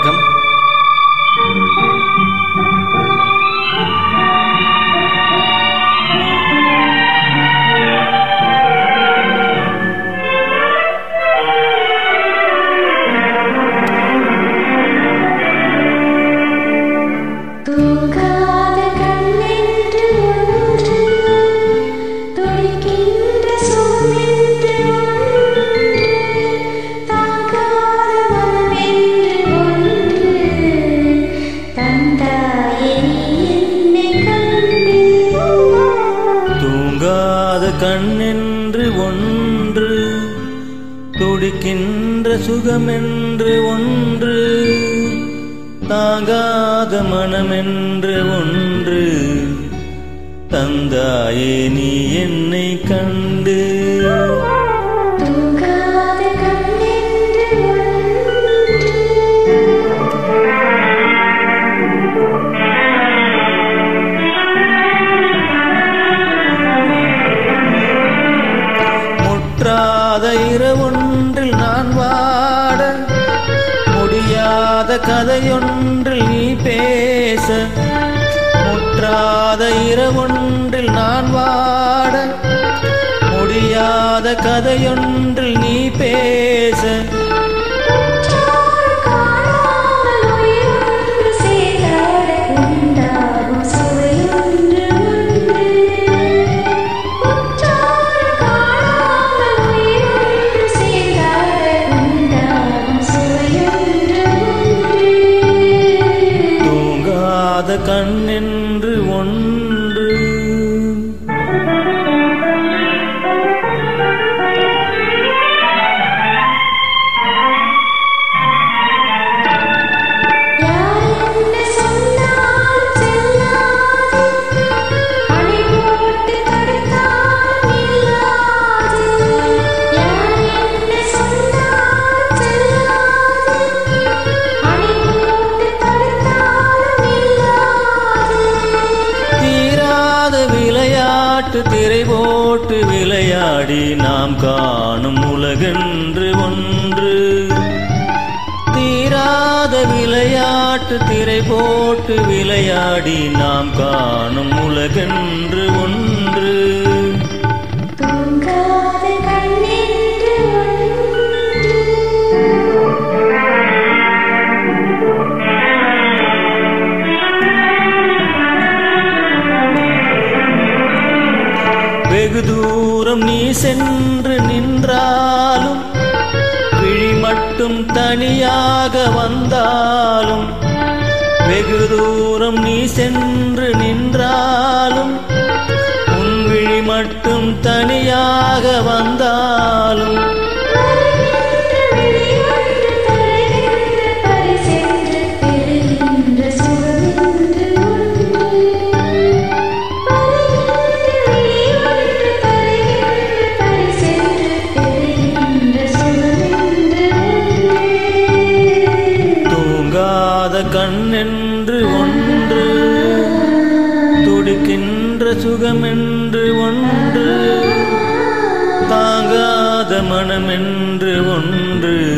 வணக்கம் தூங்காத கண்ணென்று ஒன்று துடிக்கின்ற சுகமென்று ஒன்று தாங்காத மனமென்று ஒன்று தந்தாயே என்னை கண்டு தூங்காத கண்ணென்று ஒன்று துடிக்கின்ற சுகமென்று ஒன்று தாங்காத மனமென்று ஒன்று தந்தாயே நீ என்னை கண்டு தூங்காத கண்ணென்று ஒன்று முற்றாத இரவொன்றில் நான் வாட முடியாத கதையொன்றில் நீ பேச முற்றாத இரவொன்றில் நான் வாட முடியாத கதையொன்றில் நீ பேச உற்றார் காணாமல் உயிரொன்று சேராட உண்டாகும் சுவையொன்று உண்டு. உற்றார் காணாமல் உயிரொன்று சேராட உண்டாகும் சுவையொன்று உண்டு. தூங்காத கண்ணென்று ஒன்று யார் என்ன சொன்னாலும் செல்லாது அணை போட்டு தடுத்தாலும் நில்லாது யார் என்ன சொன்னாலும் செல்லாது அணை போட்டு தடுத்தாலும் நில்லாது தீராத விளையாட்டு திரை போட்டு விளையாடி நாம் காணும் உலகென்று ஒன்று தீராத விளையாட்டு திரை போட்டு விளையாடி நாம் காணும் உலகென்று ஒன்று தூங்காத கண்ணென்று ஒன்று வெகு தூரம் நீ சென்று நின்றாலும் விழி மட்டும் தனியாக வந்தாலும் வெகு தூரம் நீ சென்று நின்றாலும் உன் விழி மட்டும் தனியாக வந்தாலும் வருகின்ற விழியொன்று தருகின்ற பரிசென்று பெறுகின்ற சுகமென்று ஒன்று. வருகின்ற விழியொன்று தருகின்ற பரிசென்று பெறுகின்ற சுகமென்று ஒன்று. தூங்காத கண்ணென்று ஒன்று துடிக்கின்ற சுகமென்று ஒன்று தாங்காத மனமென்று ஒன்று